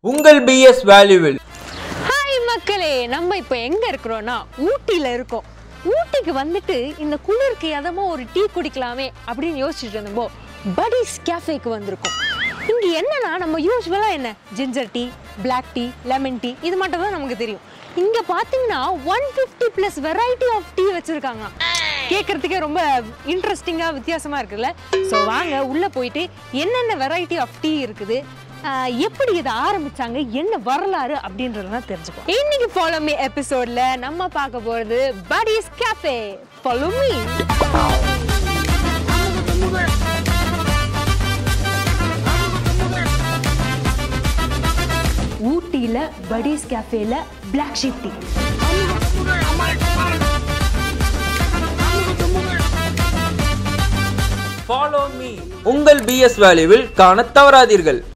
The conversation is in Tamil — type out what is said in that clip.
உங்கள் பிஎஸ் வேல்யூவில் ஹாய் மக்களே நம்ம இப்போ எங்க இருக்கிறோம்னா ஊட்டியில இருக்கோம் ஊட்டிக்கு வந்துட்டு இந்த குளிருக்கு எதமோ ஒரு டீ குடிக்கலாமே அப்படின்னு யோசிச்சுட்டு இருந்தப்போ படீஸ் கேஃபேக்கு வந்திருக்கோம் இங்க என்னன்னா நம்ம யூஸ்வலா என்ன ginger tea black tea lemon tea இது மட்டும் தான் நமக்கு தெரியும் இங்க பாத்தீங்கன்னா one fifty plus variety of tea வச்சிருக்காங்க கேட்கறதுக்கே ரொம்ப இன்ட்ரெஸ்டிங்காக வித்தியாசமா இருக்குல்ல ஸோ வாங்க உள்ள போயிட்டு என்னென்ன வெரைட்டி ஆஃப் டீ இருக்குது ஆஹ் எப்படி இதை ஆரம்பிச்சாங்க என்ன வரலாறு அப்படின்றதெல்லாம் தெரிஞ்சுப்போம் இன்னைக்கு ஃபாலோ மீ எபிசோட்ல நம்ம பார்க்க போறது படீஸ் கேஃபே ஃபாலோ மீ ஊட்டியில படீஸ் கேஃபேல black sheep tea follow me உங்கள் பிஎஸ் வேல்யூவில் காண தவறாதீர்கள்